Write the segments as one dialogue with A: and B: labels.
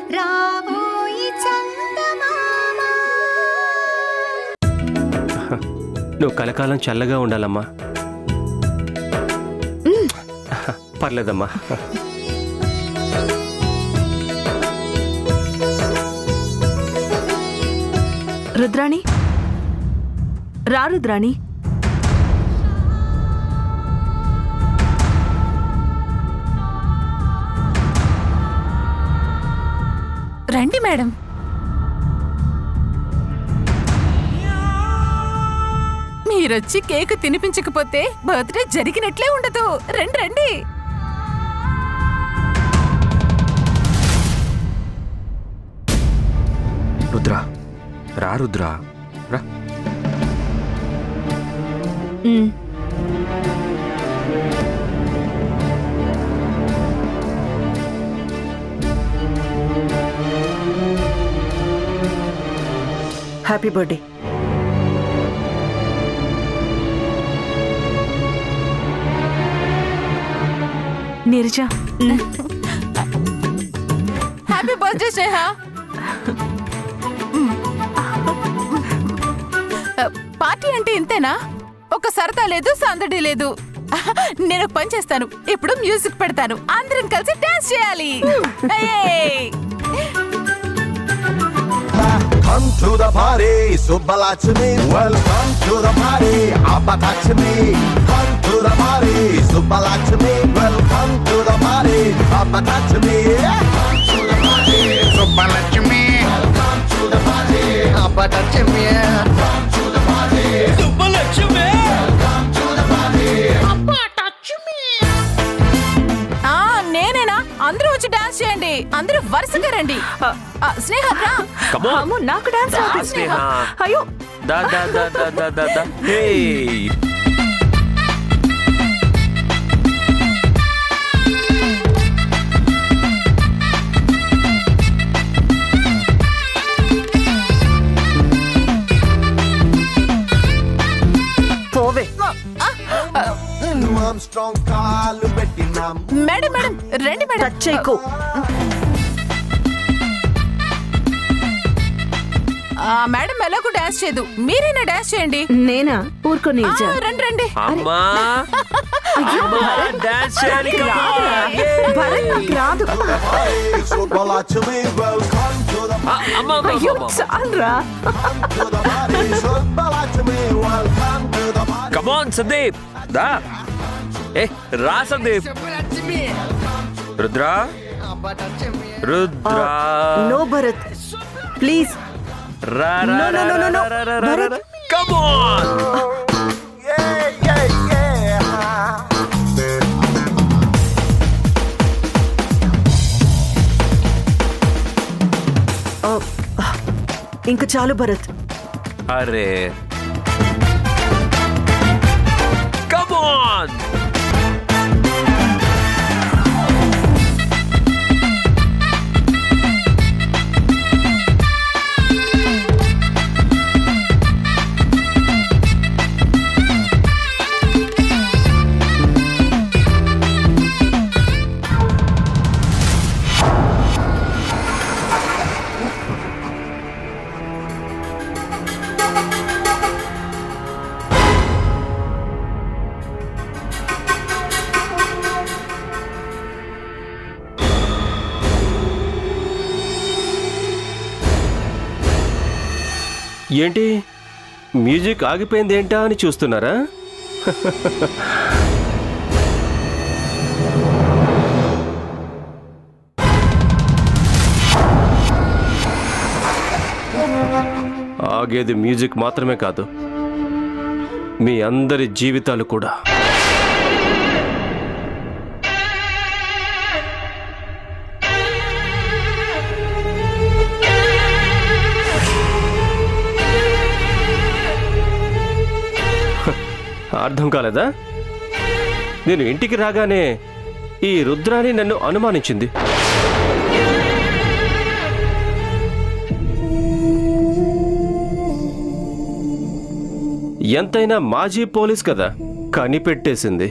A: రాబోయి చందమామ
B: నువ్వు కలకాలం చల్లగా ఉండాలమ్మా పర్లేదమ్మా
C: రుద్రాణి రా రుద్రాణి
D: రండి మేడం మీరొచ్చి కేక్ తినిపించకపోతే బర్త్డే జరిగినట్లే ఉండదు రండి రండి
E: రుద్ర రా రుద్ర రా
C: um,
F: happy birthday
C: Neeraja um,
D: happy birthday Sneha party అంటే ఇంతేనా ఒక సరదా లేదు సందడి లేదు నేను ఒక పని చేస్తాను ఇప్పుడు మ్యూజిక్ పెడతాను అందరం కలిసి డాన్స్ చేయాలి ఏయ్!
G: Come to the party, Subbalachmi. Welcome to the party, Abatakshmi. Come to the party, Subbalachmi. Welcome to the party, Abatakshmi. Come to the party,
H: Subbalakshmi
G: come to the party,
H: అబ్బటచ్మి
G: come to the party,
H: Subbalakshmi
G: come to the party.
D: ఆ నేనేనా అందరూ వచ్చి dance చేయండి అందరూ వరుసగా రండి ఆ, స్నేహ రా
B: Come on.
C: అమ్మో నాకు డాన్స్ రాదు
B: స్నేహ.
C: అయ్యో
B: దా దా దా దా దా దా దా హే
F: పోవే
G: మనం స్ట్రాంగ్ కాలు పెట్టినాం
D: మేడం మేడం రండి మేడం
F: టచ్ చేయకు
D: ఆ, మేడం ఎలాగో డాన్స్ చేయదు మీరైనా డాన్స్ చేయండి
C: నేనా ఊరుకో
D: ఆ,
C: నీరజ
D: రండి రండి
B: అమ్మా అమ్మా డాన్స్ చేయాలి come on. Yay.
C: భరత్ నాకు రాదు
G: Subbalachmi. Welcome to the
B: ఆ, అమ్మా అమ్మా,
C: అయ్యో
B: అమ్మా, అమ్మా.
C: చాలరా
G: to the party, Subbalachmi. Welcome to the party.
B: Come on, Sandeep దా ఏ రా సందీప్
H: సుబ్బలక్ష్మి
B: రుద్ర
H: అబ్బటచ్మి
B: రుద్ర
F: నో భరత్ ప్లీజ్
B: రా రా
F: No, no,
B: రా
F: no, no,
B: రా
F: no.
B: రా రా రా రా
F: Bharat.
B: Come on
G: Yeah, yeah, yeah.
F: ఇంక చాలు భరత్
B: అరే కమ్ ఆన్ ఏంటి మ్యూజిక్ ఆగిపోయింది ఏంటా అని చూస్తున్నారా ఆగేది మ్యూజిక్ మాత్రమే కాదు మీ అందరి జీవితాలు కూడా అర్థం కాలేదా నేను ఇంటికి రాగానే ఈ రుద్రాని నన్ను అనుమానించింది ఎంతైనా మాజీ పోలీస్ కదా కనిపెట్టేసింది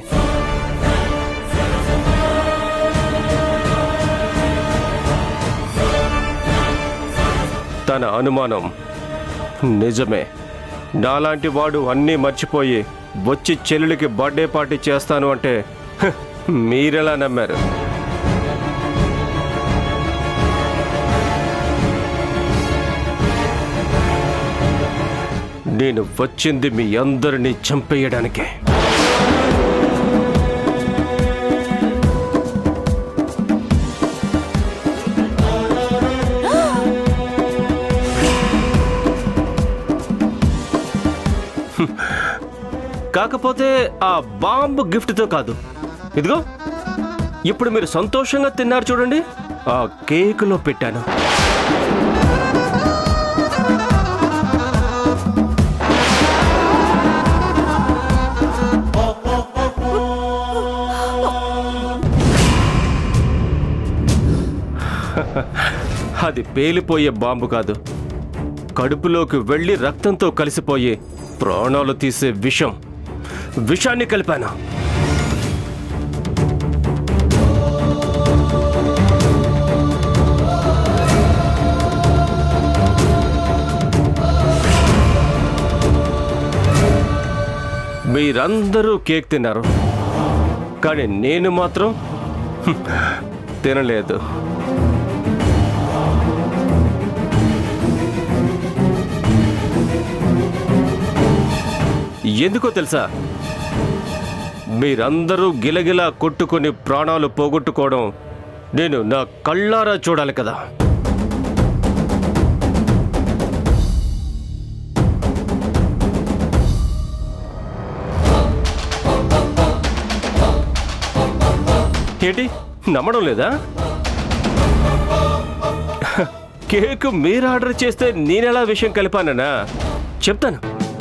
B: తన అనుమానం నిజమే నాలాంటి వాడు అన్నీ మర్చిపోయి వచ్చి చెల్లెలికి బర్త్డే పార్టీ చేస్తాను అంటే హ, మీరెలా నమ్మారు నేను వచ్చింది మీ అందరినీ చంపేయడానికే కాకపోతే ఆ బాంబు గిఫ్ట్తో కాదు ఇదిగో ఇప్పుడు మీరు సంతోషంగా తిన్నారు చూడండి ఆ కేకులో పెట్టాను అది పేలిపోయే బాంబు కాదు కడుపులోకి వెళ్ళి రక్తంతో కలిసిపోయి ప్రాణాలు తీసే విషం విషాన్ని కలిపాను మీరందరూ కేక్ తిన్నారు కానీ నేను మాత్రం హ్మ్, తినలేదు ఎందుకో తెలుసా మీరందరూ గిలగిలా కొట్టుకొని ప్రాణాలు పోగొట్టుకోవడం నేను నా కళ్ళారా చూడాలి కదా ఏంటి నమ్మడం లేదా కేక్ మీరు ఆర్డర్ చేస్తే నేనెలా విషయం కలిపానన్నా చెప్తాను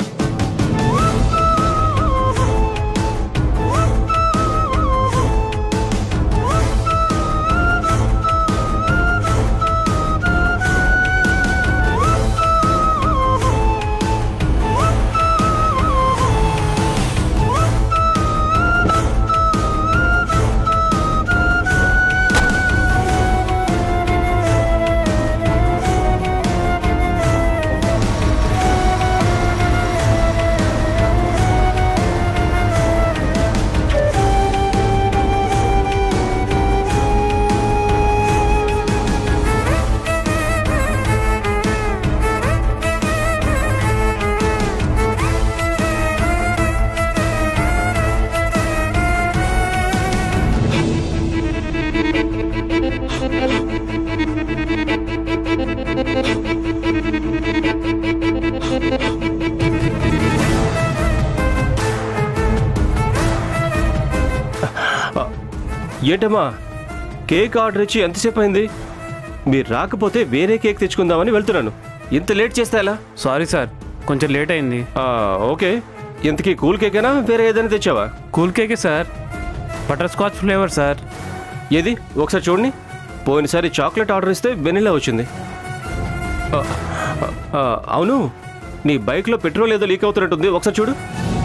B: ఏంటమ్మా కేక్ ఆర్డర్ ఇచ్చి ఎంతసేపు అయింది మీరు రాకపోతే వేరే కేక్ తెచ్చుకుందామని వెళ్తున్నాను ఇంత లేట్ చేస్తే ఎలా
I: సారీ సార్ కొంచెం లేట్ అయింది
B: ఆ, ఓకే ఇంతకీ కూల్ కేకేనా వేరే ఏదైనా తెచ్చావా
I: cool cake sir butterscotch flavour sir
B: ఏది ఒకసారి చూడండి పోయినసారి చాక్లెట్ ఆర్డర్ ఇస్తే వెనిలా వచ్చింది ఆ, ఆ, అవును నీ బైక్లో పెట్రోల్ ఏదో లీక్ అవుతున్నట్టుంది ఒకసారి చూడు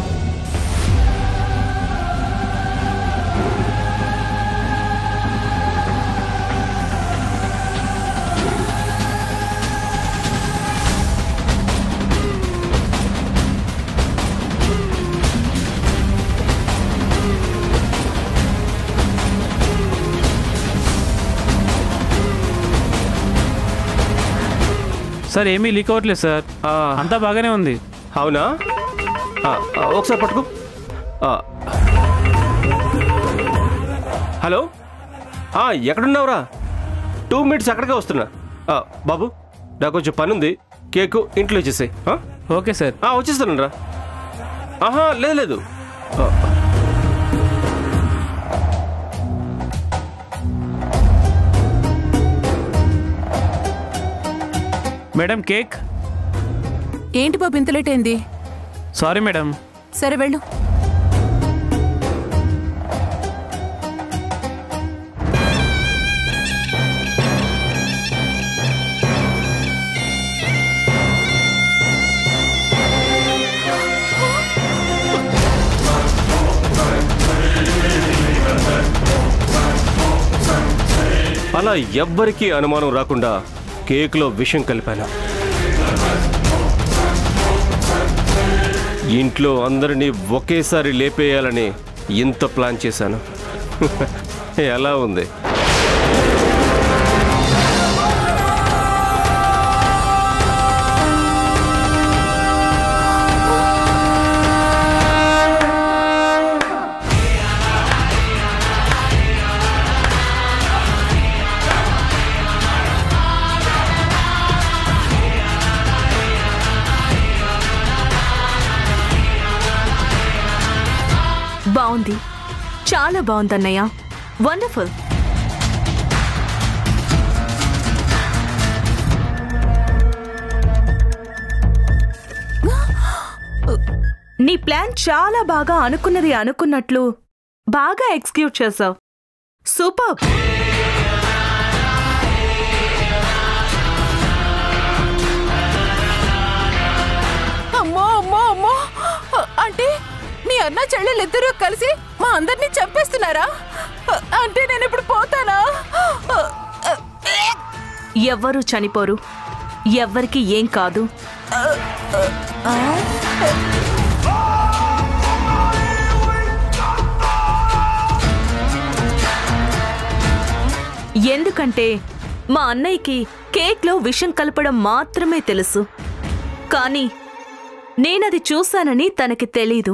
I: సార్ ఏమీ లీక్ అవ్వట్లేదు సార్
B: ఆ,
I: అంతా బాగానే ఉంది
B: అవునా ఆ, ఆ, ఒకసారి పట్టుకో ఆ. హలో ఆ, ఎక్కడున్నావురా టూ మినిట్స్ అక్కడికే వస్తున్నా ఆ, బాబు నాకు కొంచెం పని ఉంది కేకు ఇంట్లో ఇచ్చేసాయి
I: ఓకే సార్
B: వచ్చేస్తాను రా ఆహా లేదు లేదు ఆ,
I: మేడం కేక్
D: ఏంటి బాబు ఇంత లేట్ అయింది
I: సారీ మేడం
D: సరే వెళ్ళు
B: అలా ఎవ్వరికీ అనుమానం రాకుండా కేకులో విషం కలిపాను ఇంట్లో అందరినీ ఒకేసారి లేపేయాలని ఇంత ప్లాన్ చేశాను ఎలా ఉంది
C: బాగుంది చాలా బాగుంది అన్నయ్య వండర్ఫుల్ నీ ప్లాన్ చాలా బాగా అనుకున్నది అనుకున్నట్లు బాగా ఎగ్జిక్యూట్ చేసావు సూపర్
D: అమ్మో అమ్మో అమ్మో అంటే మీ అన్న చెల్లెలు ఇద్దరూ కలిసి మా అందరినీ చంపేస్తున్నారా అంటే నేను ఇప్పుడు పోతానా
C: ఎవ్వరూ చనిపోరు ఎవ్వరికి ఏం కాదు ఎందుకంటే మా అన్నయ్యకి కేక్లో విషం కలపడం మాత్రమే తెలుసు కానీ నేనది చూశానని తనకి తెలీదు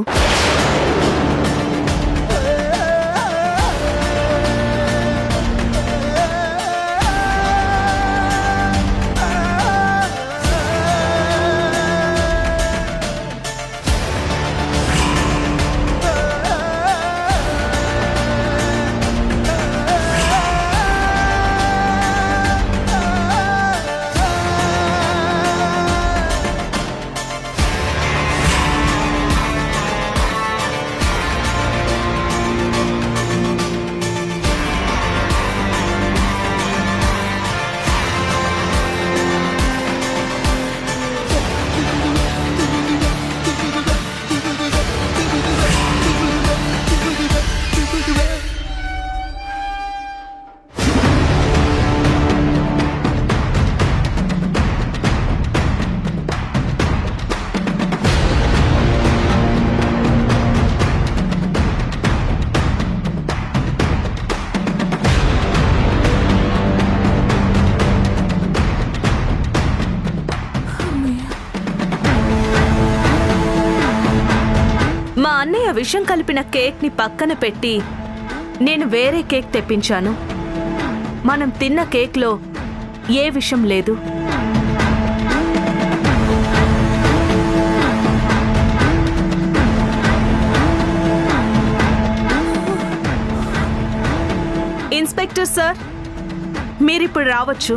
C: మా అన్నయ్య విషం కలిపిన కేక్ని పక్కన పెట్టి నేను వేరే కేక్ తెప్పించాను మనం తిన్న కేక్లో ఏ విషం లేదు ఇన్స్పెక్టర్ సార్ మీరిప్పుడు రావచ్చు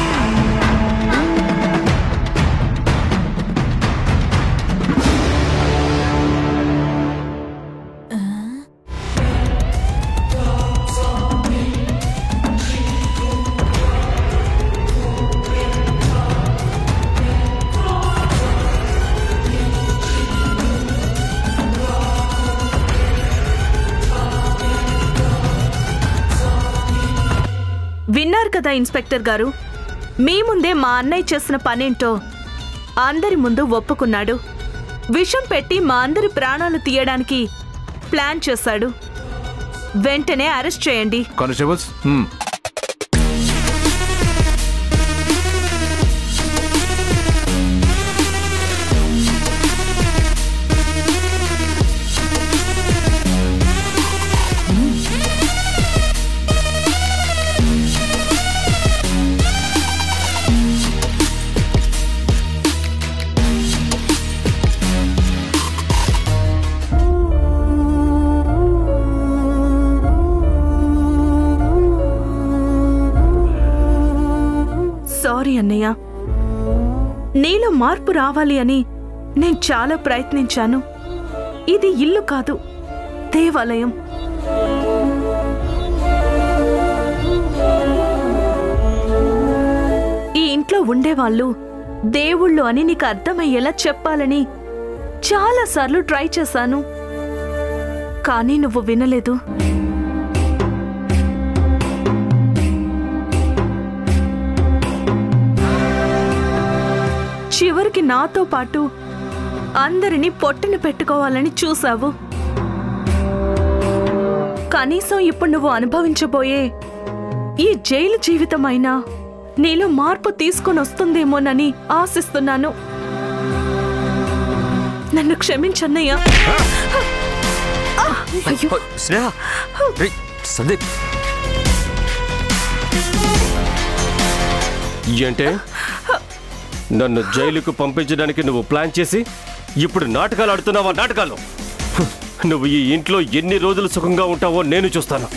C: విన్నారు కదా ఇన్స్పెక్టర్ గారు మీ ముందే మా అన్నయ్య చేసిన పనేంటో అందరి ముందు ఒప్పుకున్నాడు విషం పెట్టి మా అందరి ప్రాణాలు తీయడానికి ప్లాన్ చేశాడు వెంటనే అరెస్ట్ చేయండి
E: కానిస్టేబుల్స్
C: సారీ అన్నయ్య నీలో మార్పు రావాలి అని నేను చాలా ప్రయత్నించాను ఇది ఇల్లు కాదు దేవాలయం ఈ ఇంట్లో ఉండేవాళ్ళు దేవుళ్ళు అని నీకు అర్థమయ్యేలా చెప్పాలని చాలాసార్లు ట్రై చేశాను కానీ నువ్వు వినలేదు చివరికి నాతో పాటు అందరినీ పొట్టన పెట్టుకోవాలని చూసావు కనీసం ఇప్పుడు నువ్వు అనుభవించబోయే ఈ జైలు జీవితమైనా నీలో మార్పు తీసుకొని వస్తుందేమోనని ఆశిస్తున్నాను నన్ను క్షమించన్నయ్యా
E: అయ్యో స్నేహ రేయ్, సందీప్
B: ఏంటే నన్ను జైలుకు పంపించడానికి నువ్వు ప్లాన్ చేసి ఇప్పుడు నాటకాలు ఆడుతున్నావా నాటకాలు హ్, నువ్వు ఈ ఇంట్లో ఎన్ని రోజులు సుఖంగా ఉంటావో నేను చూస్తాను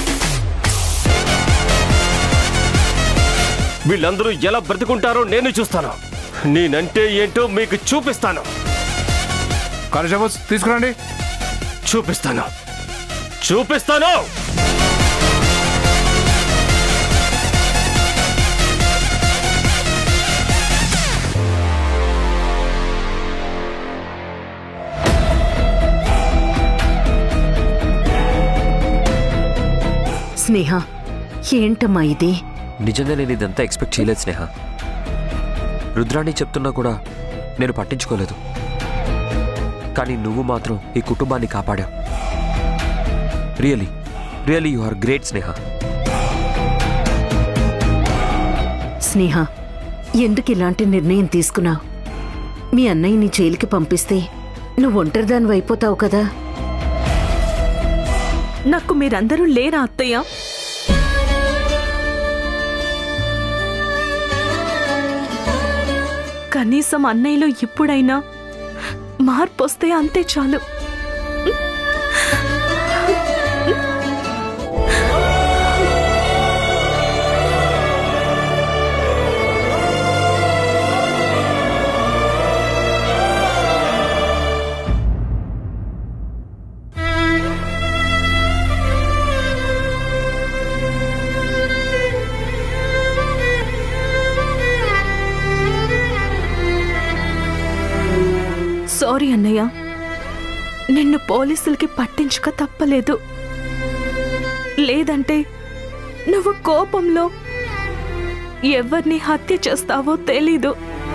B: వీళ్ళందరూ ఎలా బ్రతుకుంటారో నేను చూస్తాను నేనంటే ఏంటో మీకు చూపిస్తాను
J: కానిస్టేబుల్స్ తీసుకురండి
B: చూపిస్తాను చూపిస్తాను
F: స్నేహ ఏంటమ్మా ఇది
E: నిజంగా నేను ఇదంతా ఎక్స్పెక్ట్ చేయలేదు స్నేహ రుద్రాణి చెప్తున్నా కూడా నేను పట్టించుకోలేదు కానీ నువ్వు మాత్రం ఈ కుటుంబాన్ని కాపాడావు really really you are great Sneha
F: Sneha ఎందుకు ఇలాంటి నిర్ణయం తీసుకున్నావు మీ అన్నయ్యని జైలుకి పంపిస్తే నువ్వు ఒంటరిదానివి అయిపోతావు కదా
C: నాకు మీరందరూ లేరా అత్తయ్య కనీసం అన్నయ్యలో ఇప్పుడైనా మార్పు వస్తే అంతే చాలు సారీ అన్నయ్య నిన్ను పోలీసులకి పట్టించుక తప్పలేదు లేదంటే నువ్వు కోపంలో ఎవరిని హత్య చేస్తావో తెలీదు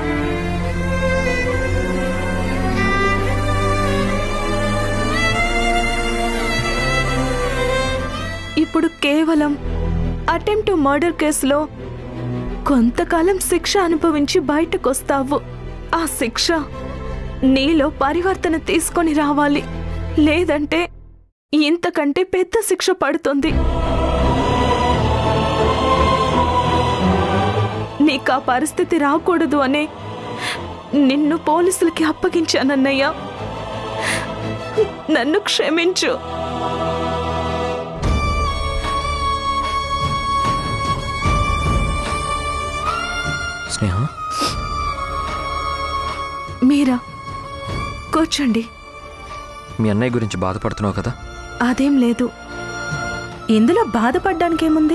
C: ఇప్పుడు కేవలం అటెంప్ట్ మర్డర్ కేసులో కొంతకాలం శిక్ష అనుభవించి బయటకొస్తావు ఆ శిక్ష నీలో పరివర్తన తీసుకొని రావాలి లేదంటే ఇంతకంటే పెద్ద శిక్ష పడుతుంది నీకు ఆ పరిస్థితి రాకూడదు అనే నిన్ను పోలీసులకి అప్పగించానన్నయ్యా నన్ను క్షమించు
E: స్నేహ
C: మీరా కూర్చోండి
E: మీ అన్నయ్య గురించి బాధపడుతున్నావు కదా
C: అదేం లేదు ఇందులో బాధపడ్డానికేముంది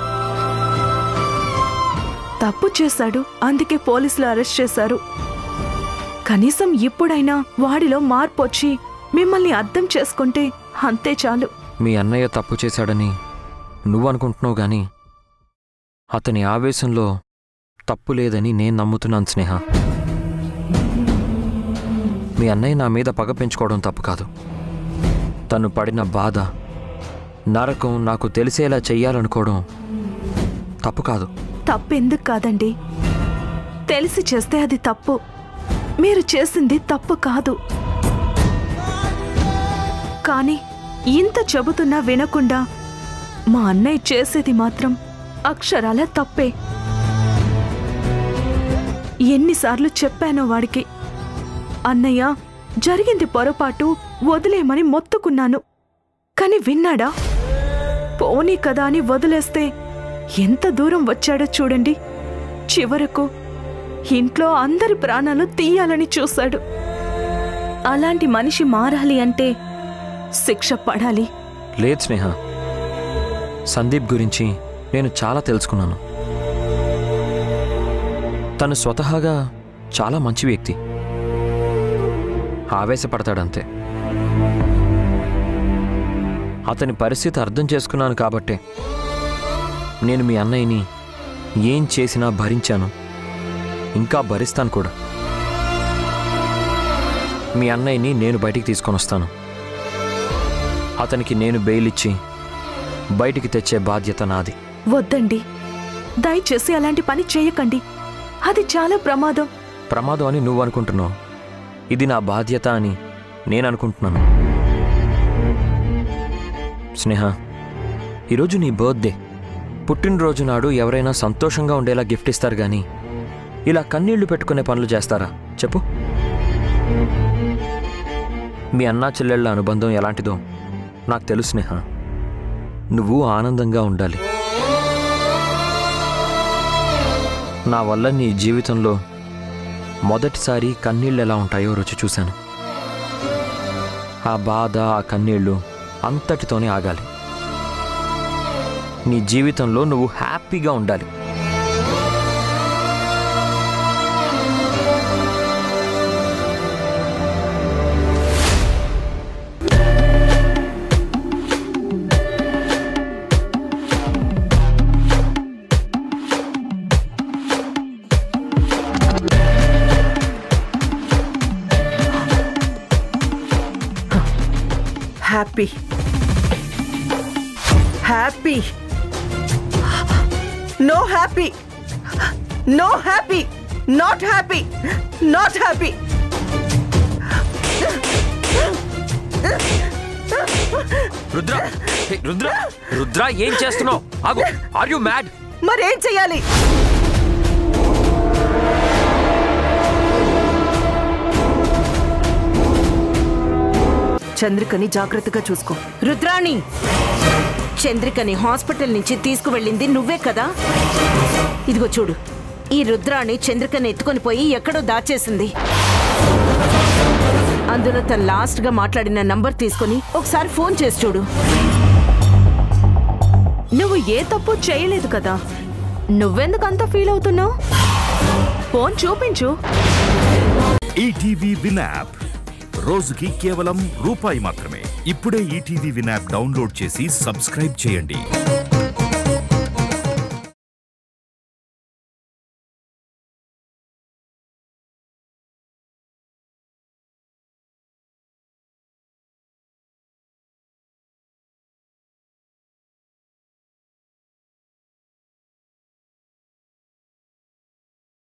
C: తప్పు చేశాడు అందుకే పోలీసులు అరెస్ట్ చేశారు కనీసం ఇప్పుడైనా వాడిలో మార్పు వచ్చి మిమ్మల్ని అర్థం చేసుకుంటే అంతే చాలు
E: మీ అన్నయ్య తప్పు చేశాడని నువ్వు అనుకుంటున్నావు గాని అతని ఆవేశంలో తప్పు లేదని నేను నమ్ముతున్నాను స్నేహ మీ అన్నయ్య నా మీద పగ పెంచుకోవడం తప్పు కాదు తను పడిన బాధ నరకం నాకు తెలిసేలా చెయ్యాలనుకోవడం తప్పు కాదు
C: తప్పెందుకు కాదండి తెలిసి చేస్తే అది తప్పు మీరు చేసింది తప్పు కాదు కానీ ఇంత చెబుతున్నా వినకుండా మా అన్నయ్య చేసేది మాత్రం అక్షరాల తప్పే ఎన్నిసార్లు చెప్పానో వాడికి అన్నయ్య జరిగింది పొరపాటు వదిలేయమని మొత్తుకున్నాను కాని విన్నాడా పోనీ కదా అని వదిలేస్తే ఎంత దూరం వచ్చాడో చూడండి చివరకు ఇంట్లో అందరి ప్రాణాలు తీయాలని చూశాడు అలాంటి మనిషి మారాలి అంటే శిక్ష పడాలి
E: లేదు స్నేహ సందీప్ గురించి నేను చాలా తెలుసుకున్నాను తను స్వతహాగా చాలా మంచి వ్యక్తి ఆవేశపడతాడంతే అతని పరిస్థితి అర్థం చేసుకున్నాను కాబట్టే నేను మీ అన్నయ్యని ఏం చేసినా భరించాను ఇంకా భరిస్తాను కూడా మీ అన్నయ్యని నేను బయటికి తీసుకొని వస్తాను అతనికి నేను బెయిల్ ఇచ్చి బయటికి తెచ్చే బాధ్యత నాది
C: వద్దండి దయచేసి అలాంటి పని చేయకండి అది చాలా ప్రమాదం
E: ప్రమాదం అని నువ్వు అనుకుంటున్నావు ఇది నా బాధ్యత అని నేను అనుకుంటున్నాను స్నేహ ఈరోజు నీ బర్త్డే పుట్టినరోజు నాడు ఎవరైనా సంతోషంగా ఉండేలా గిఫ్ట్ ఇస్తారు కానీ ఇలా కన్నీళ్లు పెట్టుకునే పనులు చేస్తారా చెప్పు మీ అన్నా చెల్లెళ్ళ అనుబంధం ఎలాంటిదో నాకు తెలుసు స్నేహ నువ్వు ఆనందంగా ఉండాలి నా వల్ల నీ జీవితంలో మొదటిసారి కన్నీళ్ళు ఎలా ఉంటాయో రుచి చూశాను ఆ బాధ ఆ కన్నీళ్ళు అంతటితోనే ఆగాలి నీ జీవితంలో నువ్వు హ్యాపీగా ఉండాలి
K: happy happy no happy no happy not happy not happy
E: Rudra hey, Rudra Rudra ఏం చేస్తున్నావు ఆగు ఆర్ యు మ్యాడ్
K: మరేం చెయ్యాలి చంద్రికని జాగ్రత్తగా చూసుకో
F: రుద్రాణి చంద్రికని హాస్పిటల్ నుంచి తీసుకువెళ్ళింది నువ్వే కదా ఇదిగో చూడు ఈ రుద్రాణి చంద్రికని ఎత్తుకొని పోయి ఎక్కడో దాచేసింది అందులో తను లాస్ట్ గా మాట్లాడిన నంబర్ తీసుకొని ఒకసారి ఫోన్ చేసి చూడు
C: నువ్వు ఏ తప్పు చేయలేదు కదా నువ్వెందుకు అంత ఫీల్ అవుతున్నావు ఫోన్ చూపించు
L: ఈటీవీ విన్ యాప్ రోజుకి కేవలం రూపాయి మాత్రమే ఇప్పుడే ఈటీవీ విన్ యాప్ డౌన్లోడ్ చేసి సబ్స్క్రైబ్ చేయండి